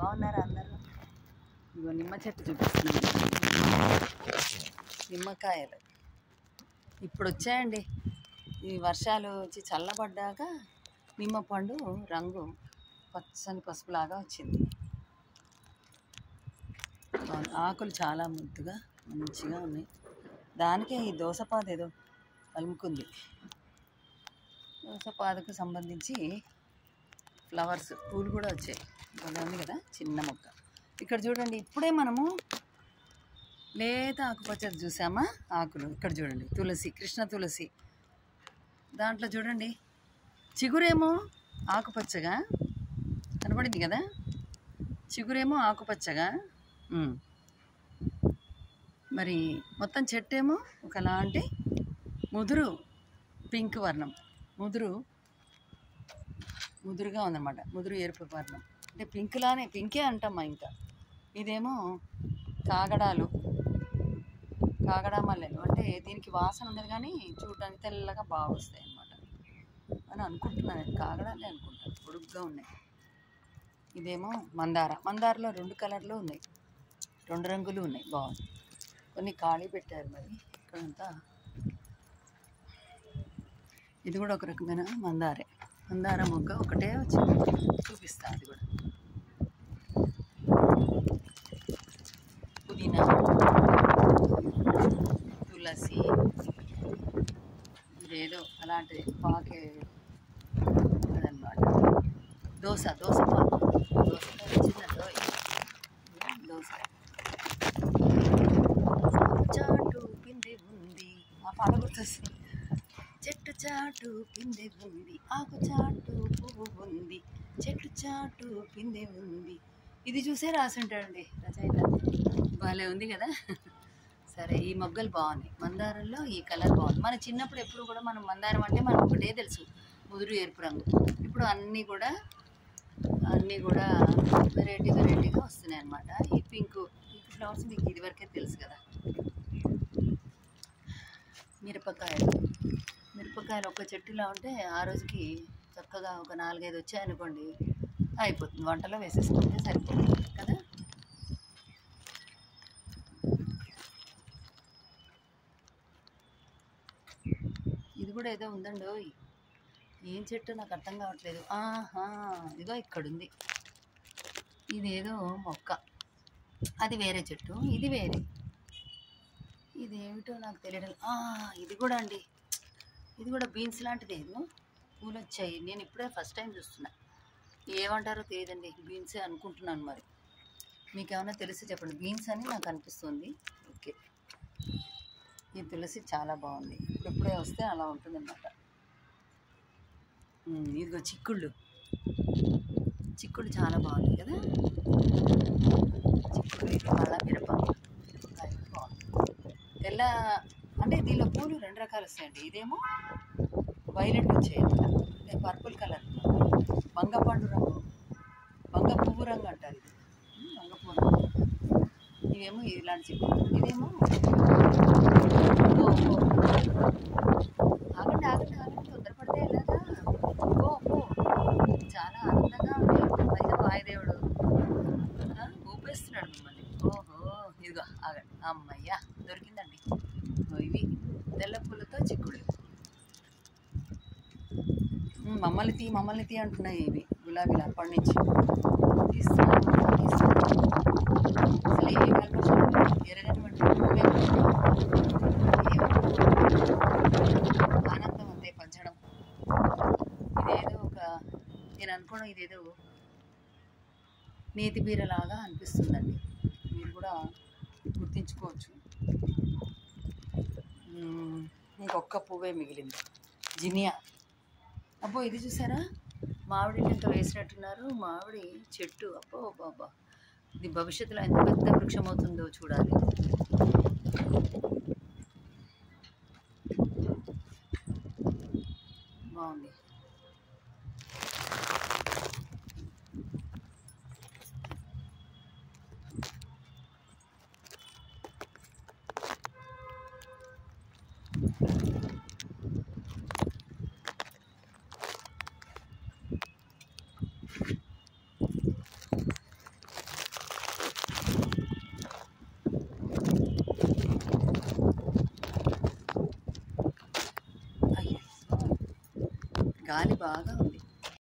బాగున్నారా అందరూ ఇగో నిమ్మ చెట్టు చూపిస్తున్నాను నిమ్మకాయలు ఇప్పుడు వచ్చాయండి ఈ వర్షాలు వచ్చి చల్లబడ్డాక నిమ్మ పండు రంగు పచ్చని పసుపులాగా వచ్చింది బాగుంది. ఆకులు చాలా ముద్దుగా మంచిగా ఉన్నాయి దానికే ఈ దోసపాద ఏదో అలుముకుంది దోసపాదకు సంబంధించి ఫ్లవర్స్ పూలు కూడా వచ్చాయి భలే ఉంది కదా చిన్న మొక్క ఇక్కడ చూడండి ఇప్పుడే మనము లేత ఆకుపచ్చది చూసామా ఆకులు ఇక్కడ చూడండి తులసి కృష్ణ తులసి దాంట్లో చూడండి చిగురేమో ఆకుపచ్చగా కనపడింది కదా చిగురేమో ఆకుపచ్చగా ఉమ్. మరి మొత్తం చెట్టేమో ఒకలాంటి ముదురు పింక్ వర్ణం ముదురు ముదురుగా ఉందన్నమాట ముదురు ఎరుపు వర్ణం అంటే పింక్లానే పింకే అంటామా ఇంకా ఇదేమో కాగడాలు కాగడా మల్లెలు అంటే దీనికి వాసన ఉండదు కానీ చూడడానికి తెల్లగా బాగా వస్తాయి అన్నమాట అని అనుకుంటున్నాను నేను కాగడాలే అనుకుంటాను పొడుగ్గా ఉన్నాయి ఇదేమో మందార మందారలో రెండు కలర్లు ఉన్నాయి రెండు రంగులు ఉన్నాయి బాగుంది కొన్ని ఖాళీ పెట్టారు మరి ఇక్కడంతా ఇది కూడా ఒక రకమైన మందారే మందార మొగ్గ ఒకటే వచ్చింది చూపిస్తా అది కూడా పుదీనా తులసి ఇదేదో అలాంటి పాకే అదనమాట దోశ దోశ పాకు దోసకాయ చిన్నదో దోశ చాటు పిండి ఉంది ఆ పాట గుర్తొస్తుంది చెట్టు చాటు పిందె ఉంది ఆకు చాటు పువ్వు ఉంది చెట్టు చాటు పిందె ఉంది ఇది చూసే రాసుంటాడండి రచయిత భలే ఉంది కదా సరే ఈ మొగ్గలు బాగున్నాయి మందారంలో ఈ కలర్ బాగుంది మన చిన్నప్పుడు ఎప్పుడు కూడా మనం మందారం అంటే మనకు ఒకటే తెలుసు ముదురు ఎరుపు రంగు ఇప్పుడు అన్నీ కూడా అన్నీ కూడా వెరైటీ వెరైటీగా వస్తున్నాయి అన్నమాట ఈ పింక్ పింక్ ఫ్లవర్స్ మీకు ఇదివరకే తెలుసు కదా మిరపకాయలు మిరపకాయలు ఒక చెట్టులా ఉంటే ఆ రోజుకి చక్కగా ఒక నాలుగైదు వచ్చాయనుకోండి అయిపోతుంది వంటలో వేసేసుకుంటే సరిపోతుంది కదా ఇది కూడా ఏదో ఉందండి ఓయ్ ఏం చెట్టు నాకు అర్థం కావట్లేదు ఆహా ఇదో ఇక్కడుంది ఇదేదో మొక్క అది వేరే చెట్టు ఇది వేరే ఇదేమిటో నాకు తెలియడం ఆ, ఇది కూడా అండి ఇది కూడా బీన్స్ లాంటిది ఏదో పూలు వచ్చాయి నేను ఇప్పుడే ఫస్ట్ టైం చూస్తున్నా ఏమంటారో తెలియదండి బీన్సే అనుకుంటున్నాను మరి మీకు ఏమైనా తెలిసి చెప్పండి బీన్స్ అని నాకు అనిపిస్తుంది ఓకే ఈ తులసి చాలా బాగుంది ఇప్పుడే వస్తే అలా ఉంటుందన్నమాట ఉమ్, ఇదిగో చిక్కుళ్ళు చిక్కుడు చాలా బాగుంది కదా చిక్కుడు ఇది మళ్ళా మిరప మిరపకాయ బాగుంది తెల్ల అంటే దీనిలో పూలు రెండు రకాలు వస్తాయండి ఇదేమో వైలెట్ వచ్చాయి అంటే పర్పుల్ కలర్ వంగపండు రంగు వంగ పువ్వు రంగు అంటారు ఇది ఉమ్, వంగ పువ్వు రంగు ఇవేమో ఇలాంటి చిక్కుడు ఇదేమో ఓ, ఓ. ఆగండి ఆగండి ఆగండి తొందరపడితే ఎలాగా ఓ ఓ చాలా ఆనందంగా ఉంది పైగా వాయుదేవుడు ఆ, ఊపేస్తున్నాడు మిమ్మల్ని ఓహో ఇదిగో ఆగండి అమ్మయ్యా దొరికిందండి ఇదిగో ఇవి తెల్ల పూలతో చిక్కుడు ఉమ్, మమ్మల్ని తీ మమ్మల్ని తీ అంటున్నాయి ఇవి గులాబీలు అప్పటి నుంచి తీస్తున్నాను తీస్తున్నాను అసలు ఏ కల్మషం ఎరగనివ్వండి పువ్వే ఆనందం అంతే పంచడం ఇదేదో ఒక నేను అనుకోవడం ఇదేదో నేతి బీరలాగా అనిపిస్తుందండి మీరు కూడా గుర్తించుకోవచ్చు మ్మ్, ఇంకొక్క పువ్వే మిగిలింది జినియా అబ్బో ఇది చూసారా మామిడి ఇంత వేసినట్టున్నారు మామిడి చెట్టు అబ్బో బాబా ఇది భవిష్యత్తులో ఎంత పెద్ద వృక్షం అవుతుందో చూడాలి బాగుంది గాలి బాగా ఉంది